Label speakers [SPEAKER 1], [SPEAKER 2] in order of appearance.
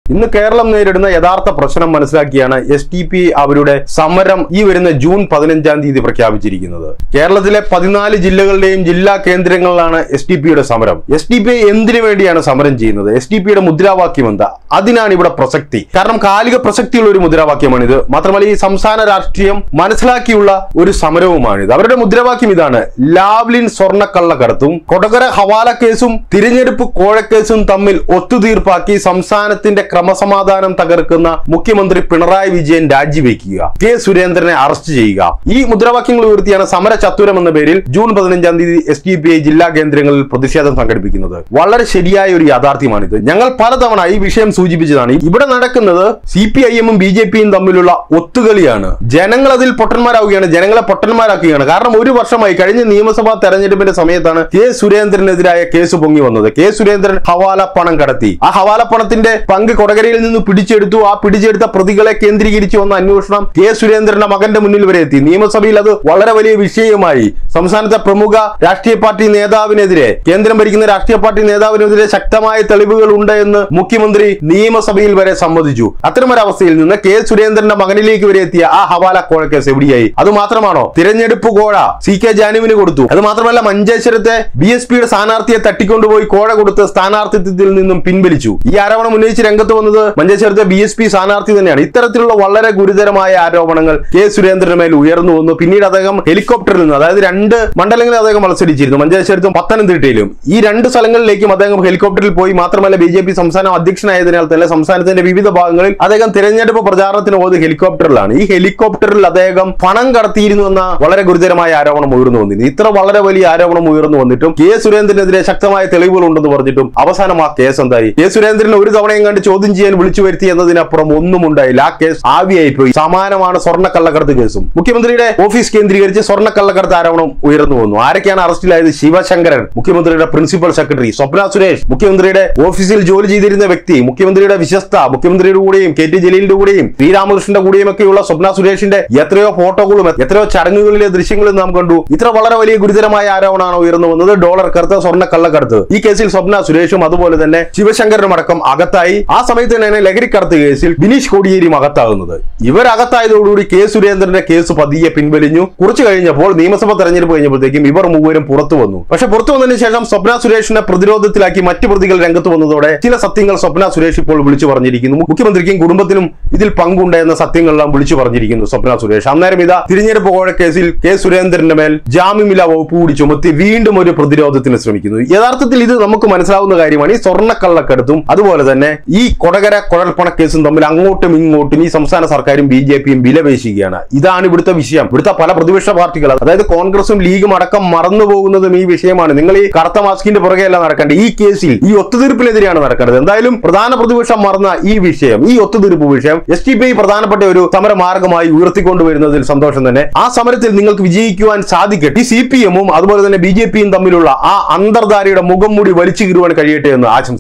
[SPEAKER 1] ഇന്ന് കേരളം നേരിടുന്ന യഥാർത്ഥ പ്രശ്നം മനസ്സിലാക്കിയാണ് എസ് ടി പി അവരുടെ സമരം ഈ വരുന്ന ജൂൺ പതിനഞ്ചാം തീയതി പ്രഖ്യാപിച്ചിരിക്കുന്നത് കേരളത്തിലെ പതിനാല് ജില്ലകളുടെയും ജില്ലാ കേന്ദ്രങ്ങളിലാണ് എസ് ടി പിയുടെ സമരം എസ് ടി പി എന്തിനു വേണ്ടിയാണ് സമരം ചെയ്യുന്നത് എസ് ടി പിയുടെ മുദ്രാവാക്യം എന്താ അതിനാണ് ഇവിടെ പ്രസക്തി കാരണം കാലിക പ്രസക്തിയുള്ള ഒരു മുദ്രാവാക്യമാണിത് മാത്രമല്ല ഈ സംസ്ഥാന രാഷ്ട്രീയം മനസ്സിലാക്കിയുള്ള ഒരു സമരവുമാണിത് അവരുടെ മുദ്രാവാക്യം ഇതാണ് ലാവ്ലിൻ സ്വർണ്ണക്കള്ളക്കടത്തും കൊടകര ഹവാല കേസും തിരഞ്ഞെടുപ്പ് കോഴക്കേസും തമ്മിൽ ഒത്തുതീർപ്പാക്കി സംസ്ഥാനത്തിന്റെ ക്രമസമാധാനം തകർക്കുന്ന മുഖ്യമന്ത്രി പിണറായി വിജയൻ രാജിവെക്കുക കെ സുരേന്ദ്രനെ അറസ്റ്റ് ചെയ്യുക ഈ മുദ്രാവാക്യങ്ങൾ ഉയർത്തിയാണ് സമര ചത്തുരം എന്ന പേരിൽ ജൂൺ പതിനഞ്ചാം തീയതി എസ് ഡി പി ഐ ജില്ലാ കേന്ദ്രങ്ങളിൽ പ്രതിഷേധം സംഘടിപ്പിക്കുന്നത് വളരെ ശരിയായ ഒരു യാഥാർത്ഥ്യമാണിത് ഞങ്ങൾ പലതവണ ഈ വിഷയം സൂചിപ്പിച്ചതാണ് ഇവിടെ നടക്കുന്നത് സി പി ഐ എമ്മും ബി ജെ പിയും തമ്മിലുള്ള ഒത്തുകളിയാണ് ജനങ്ങൾ അതിൽ പൊട്ടന്മാരാവുകയാണ് ജനങ്ങളെ പൊട്ടന്മാരാക്കുകയാണ് കാരണം ഒരു വർഷമായി കഴിഞ്ഞ നിയമസഭാ തെരഞ്ഞെടുപ്പിന്റെ സമയത്താണ് കെ സുരേന്ദ്രനെതിരായ കേസ് പൊങ്ങി വന്നത് കെ സുരേന്ദ്രൻ ഹവാല പണം കടത്തി ആ ഹവാല പണത്തിന്റെ പങ്ക് കൊടകരയിൽ നിന്ന് പിടിച്ചെടുത്തു ആ പിടിച്ചെടുത്ത പ്രതികളെ കേന്ദ്രീകരിച്ച് വന്ന അന്വേഷണം കെ സുരേന്ദ്രന്റെ മകന്റെ മുന്നിൽ വരെ എത്തി നിയമസഭയിൽ അത് വളരെ വലിയ വിഷയമായി സംസ്ഥാനത്തെ പ്രമുഖ രാഷ്ട്രീയ പാർട്ടി നേതാവിനെതിരെ കേന്ദ്രം ഭരിക്കുന്ന രാഷ്ട്രീയ പാർട്ടി നേതാവിനെതിരെ ശക്തമായ തെളിവുകൾ ഉണ്ട് എന്ന് മുഖ്യമന്ത്രി നിയമസഭയിൽ വരെ സമ്മതിച്ചു അത്തരമൊരവസ്ഥയിൽ നിന്ന് കെ സുരേന്ദ്രന്റെ മകനിലേക്ക് വരെ എത്തിയ ആ ഹവാല കോഴ കേസ് എവിടെയായി അത് മാത്രമാണോ തിരഞ്ഞെടുപ്പ് കോഴ സി കെ ജാനുവിന് കൊടുത്തു അത് മാത്രമല്ല മഞ്ചേശ്വരത്തെ ബി എസ് പിയുടെ സ്ഥാനാർത്ഥിയെ തട്ടിക്കൊണ്ടുപോയി കോഴ കൊടുത്ത് സ്ഥാനാർത്ഥിത്വത്തിൽ നിന്നും പിൻവലിച്ചു ഈ ആരോപണം ഉന്നയിച്ച് രംഗത്ത് വന്നത് മഞ്ചേശ്വരത്തെ ബി എസ് പി സ്ഥാനാർത്ഥി തന്നെയാണ് ഇത്തരത്തിലുള്ള വളരെ ഗുരുതരമായ ആരോപണങ്ങൾ കെ സുരേന്ദ്രന് മേൽ ഉയർന്നു വന്നു പിന്നീട് അദ്ദേഹം ഹെലികോപ്റ്ററിൽ നിന്ന് അതായത് രണ്ട് മണ്ഡലങ്ങളിൽ അദ്ദേഹം മത്സരിച്ചിരുന്നു മഞ്ചേശ്വരത്തും പത്തനംതിട്ടയിലും ഈ രണ്ട് സ്ഥലങ്ങളിലേക്കും അദ്ദേഹം ഹെലികോപ്റ്ററിൽ പോയി മാത്രമല്ല ബി ജെ പി സംസ്ഥാന അധ്യക്ഷനായതിനാൽ തന്നെ സംസ്ഥാനത്തിന്റെ വിവിധ ഭാഗങ്ങളിൽ അദ്ദേഹം തിരഞ്ഞെടുപ്പ് പ്രചാരണത്തിന് പോയത് ഹെലികോപ്റ്ററിലാണ് ഈ ഹെലികോപ്റ്ററിൽ അദ്ദേഹം പണം കടത്തിയിരുന്നു എന്ന വളരെ ഗുരുതരമായ ആരോപണം ഉയർന്നു വന്നിരുന്നു ഇത്ര വളരെ വലിയ ആരോപണം ഉയർന്നു വന്നിട്ടും കെ സുരേന്ദ്രനെതിരെ ശക്തമായ തെളിവുകൾ ഉണ്ടെന്ന് പറഞ്ഞിട്ടും അവസാനം ആ കേസ് എന്തായി കെ സുരേന്ദ്രനെ ഒരു തവണയും കണ്ട് ചോദ്യം ചെയ്യാൻ വിളിച്ചു വരുത്തി എന്നതിനപ്പുറം ഒന്നും ഉണ്ടായില്ല ആ കേസ് ആവിയായി പോയി സമാനമാണ് സ്വർണ്ണക്കള്ളക്കടത്ത് കേസും മുഖ്യമന്ത്രിയുടെ ഓഫീസ് കേന്ദ്രീകരിച്ച് സ്വർണ്ണക്കള്ളക്കടത്ത് ആരോപണം ഉയർന്നു വന്നു ആരൊക്കെയാണ് അറസ്റ്റിലായത് ശിവശങ്കരൻ മുഖ്യമന്ത്രിയുടെ പ്രിൻസിപ്പൽ സെക്രട്ടറി സ്വപ്ന സുരേഷ് മുഖ്യമന്ത്രിയുടെ ഓഫീസിൽ ജോലി ചെയ്തിരുന്ന വ്യക്തി മുഖ്യമന്ത്രിയുടെ വിശ്വസ്ത മുഖ്യമന്ത്രിയുടെ കൂടെയും കെ ടി ജലീലിന്റെ കൂടെയും ശ്രീരാമകൃഷ്ണന്റെ കൂടെയും ഒക്കെയുള്ള സ്വപ്ന സുരേഷിന്റെ എത്രയോ ഫോട്ടോകളും എത്രയോ ചടങ്ങുകളിലെ ദൃശ്യങ്ങളും നാം കണ്ടു ഇത്ര വളരെ വലിയ ഗുരുതരമായ ആരോപണമാണ് ഉയർന്നു വന്നത് ഡോളർ കറുത്ത് സ്വർണ്ണ കള്ളക്കടത്ത് ഈ കേസിൽ സ്വപ്ന സുരേഷും അതുപോലെ തന്നെ ശിവശങ്കരനും അടക്കം അകത്തായി ആ സമയത്ത് തന്നെയാണ് ലഹരിക്കടത്ത് കേസിൽ ബിനീഷ് കോടിയേരിയും അകത്താകുന്നത് ഇവരകത്തായതോടുകൂടി കെ സുരേന്ദ്രന്റെ കേസ് പതിയെ പിൻവലിഞ്ഞു കുറച്ചു കഴിഞ്ഞപ്പോൾ നിയമസഭാ തെരഞ്ഞെടുപ്പ് കഴിഞ്ഞപ്പോഴത്തേക്കും ഇവർ മൂവരും പുറത്തു വന്നു പക്ഷെ പുറത്തു വന്നതിന് ശേഷം സ്വപ്ന സുരേഷിനെ പ്രതിരോധത്തിലാക്കി മറ്റു പ്രതികൾ രംഗത്ത് വന്നതോടെ ചില സത്യങ്ങൾ സ്വപ്ന സുരേഷ് ഇപ്പോൾ വിളിച്ചു പറഞ്ഞിരിക്കുന്നു മുഖ്യമന്ത്രിക്കും കുടുംബത്തിനും ഇതിൽ പങ്കുണ്ട് എന്ന സത്യങ്ങളെല്ലാം വിളിച്ചു പറഞ്ഞിരിക്കുന്നു സ്വപ്ന സുരേഷ് അന്നേരം ഇതാ തിരഞ്ഞെടുപ്പ് കോഴ കേസിൽ കെ സുരേന്ദ്രന്റെ മേൽ ജാമ്യമില്ലാ വകുപ്പ് കൂടി ചുമത്തി വീണ്ടും ഒരു പ്രതിരോധത്തിന് ശ്രമിക്കുന്നു യഥാർത്ഥത്തിൽ ഇത് നമുക്ക് മനസ്സിലാവുന്ന കാര്യമാണ് ഈ സ്വർണ്ണക്കള്ളക്കടത്തും അതുപോലെ തന്നെ ഈ കൊടകര കുഴൽപ്പണ കേസും തമ്മിൽ അങ്ങോട്ടും ഇങ്ങോട്ടും ഈ സംസ്ഥാന സർക്കാരും ബി ജെ പിയും വിലപേശുകയാണ് ഇതാണ് ഇവിടുത്തെ വിഷയം ഇവിടുത്തെ പല പ്രതിപക്ഷ പാർട്ടികൾ അതായത് കോൺഗ്രസും ലീഗും അടക്കം മറന്നു പോകുന്നതും ഈ വിഷയമാണ് നിങ്ങൾ ഈ കറുത്ത മാസ്കിന്റെ പുറകെയല്ല നടക്കേണ്ടത് ഈ കേസിൽ ഈ ഒത്തുതീർപ്പിനെതിരെയാണ് നടക്കേണ്ടത് എന്തായാലും പ്രധാന പ്രതിപക്ഷം മറന്ന ഈ വിഷയം ഈ ഒത്തുതീർപ്പ് വിഷയം എസ് ടി പി ഐ പ്രധാനപ്പെട്ട ഒരു സമരമാർഗമായി ഉയർത്തിക്കൊണ്ടുവരുന്നതിൽ സന്തോഷം തന്നെ ആ സമരത്തിൽ നിങ്ങൾക്ക് വിജയിക്കുവാൻ സാധിക്കട്ടെ ഈ സി പി എമ്മും അതുപോലെ തന്നെ ബി ജെ പിയും തമ്മിലുള്ള ആ അന്തർധാരയുടെ മുഖം മൂടി വലിച്ചു കീറുവാൻ കഴിയട്ടെ എന്ന് ആശംസിക്കുന്നു